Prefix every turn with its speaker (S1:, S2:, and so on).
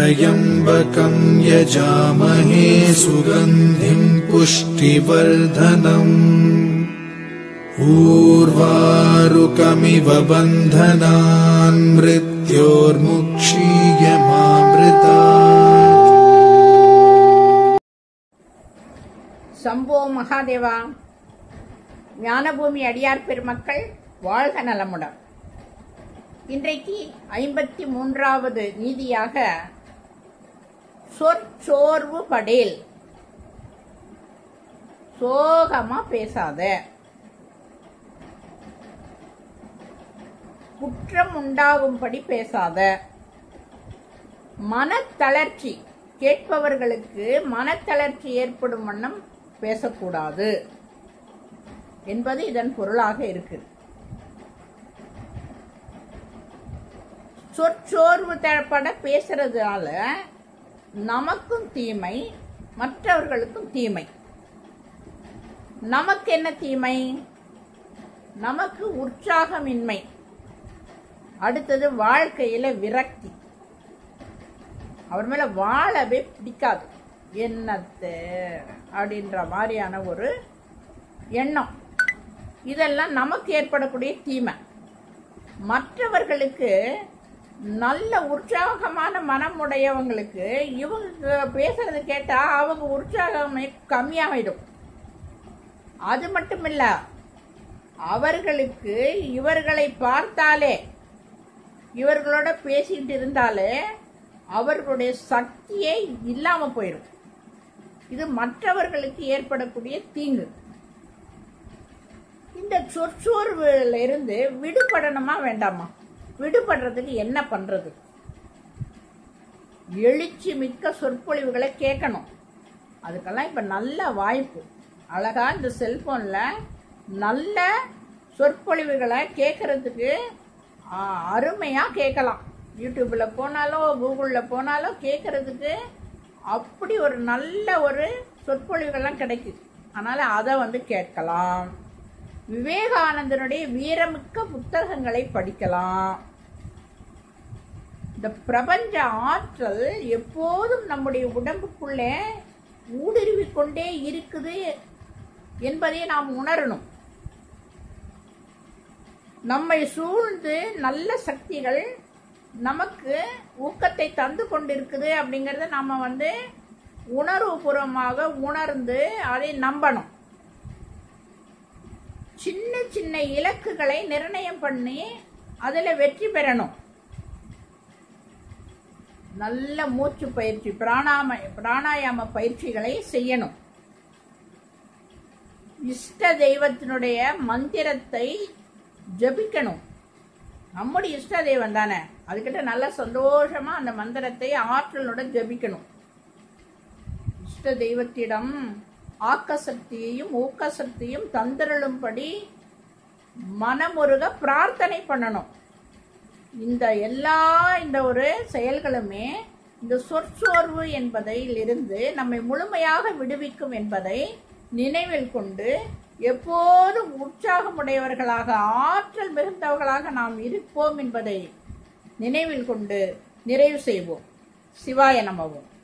S1: त्र्यम्बकम् यजामहे सुगन्धिम् पुष्टिवर्धनम् ऊर्वारुकमिव बन्धनान् मृत्योर्मुक्षीयमामृतात्
S2: சம்போ மகாதேவா ஞானபூமி அடியார் பெருமக்கள் வாழ்க நலமுடன் இன்றைக்கு ஐம்பத்தி மூன்றாவது நீதியாக சொற்சோர்வு படேல் சோகமா பேசாத குற்றம் உண்டாகும்படி பேசாத மனத்தளர்ச்சி கேட்பவர்களுக்கு மனத்தளர்ச்சி ஏற்படும் வண்ணம் பேசக்கூடாது என்பது இதன் பொருளாக இருக்கு சொற்சோர்வு தரப்பட பேசுறதுனால நமக்கும் தீமை மற்றவர்களுக்கும் தீமை நமக்கு என்ன தீமை நமக்கு உற்சாகமின்மை அடுத்தது வாழ்க்கையில விரக்தி அவர் மேல வாழவே பிடிக்காது என்னத்து அப்படின்ற மாதிரியான ஒரு எண்ணம் இதெல்லாம் நமக்கு ஏற்படக்கூடிய தீமை மற்றவர்களுக்கு நல்ல உற்சாகமான மனம் உடையவங்களுக்கு இவங்க பேசுறது கேட்டா அவங்க உற்சாகமே கம்மியாகிடும் அது மட்டும் இல்ல அவர்களுக்கு இவர்களை பார்த்தாலே இவர்களோட பேசிட்டு இருந்தாலே அவர்களுடைய சக்தியே இல்லாம போயிடும் இது மற்றவர்களுக்கு ஏற்படக்கூடிய தீங்கு இந்த சொற்சோர்வுல இருந்து விடுபடணுமா வேண்டாமா விடுபடுறதுக்கு என்ன பண்றது எழுச்சி மிக்க சொற்பொழிவுகளை கேட்கணும் அதுக்கெல்லாம் இப்ப நல்ல வாய்ப்பு அழகா இந்த செல்போன்ல நல்ல சொற்பொழிவுகளை கேட்கறதுக்கு ஆ, அருமையா கேட்கலாம் யூடியூப்ல போனாலும் கூகுள்ல போனாலும் கேட்கறதுக்கு அப்படி ஒரு நல்ல ஒரு சொற்பொழிவுகள்லாம் கிடைக்குது அதனால அதை வந்து கேட்கலாம் விவேகானந்தனுடைய வீரமிக்க புத்தகங்களை படிக்கலாம் இந்த பிரபஞ்ச ஆற்றல் எப்போதும் நம்முடைய உடம்புக்குள்ளே ஊடுருவிக் கொண்டே இருக்குது என்பதை நாம் உணரணும் நம்மை சூழ்ந்து நல்ல சக்திகள் நமக்கு ஊக்கத்தை தந்து கொண்டிருக்குது அப்படிங்கறத நாம வந்து உணர்வுபூர்வமாக உணர்ந்து அதை நம்பணும் சின்ன சின்ன இலக்குகளை நிர்ணயம் பண்ணி அதுல வெற்றி பெறணும் நல்ல மூச்சு பயிற்சி பிராணாம பிராணாயாம பயிற்சிகளை செய்யணும் இஷ்ட தெய்வத்தினுடைய மந்திரத்தை ஜபிக்கணும் நம்முடைய இஷ்ட தெய்வம் தானே அதுக்கிட்ட நல்ல சந்தோஷமா அந்த மந்திரத்தை ஆற்றலுடன் ஜபிக்கணும் இஷ்ட தெய்வத்திடம் ஆக்க சக்தியையும் ஊக்க சக்தியும் தந்திரளும்படி மனமுருக பிரார்த்தனை பண்ணணும் இந்த எல்லா இந்த ஒரு செயல்களுமே இந்த சொற்சோர்வு என்பதிலிருந்து நம்மை முழுமையாக விடுவிக்கும் என்பதை நினைவில் கொண்டு எப்போதும் உற்சாகமுடையவர்களாக ஆற்றல் மிகுந்தவர்களாக நாம் இருப்போம் என்பதை நினைவில் கொண்டு நிறைவு செய்வோம் சிவாய நமவோம்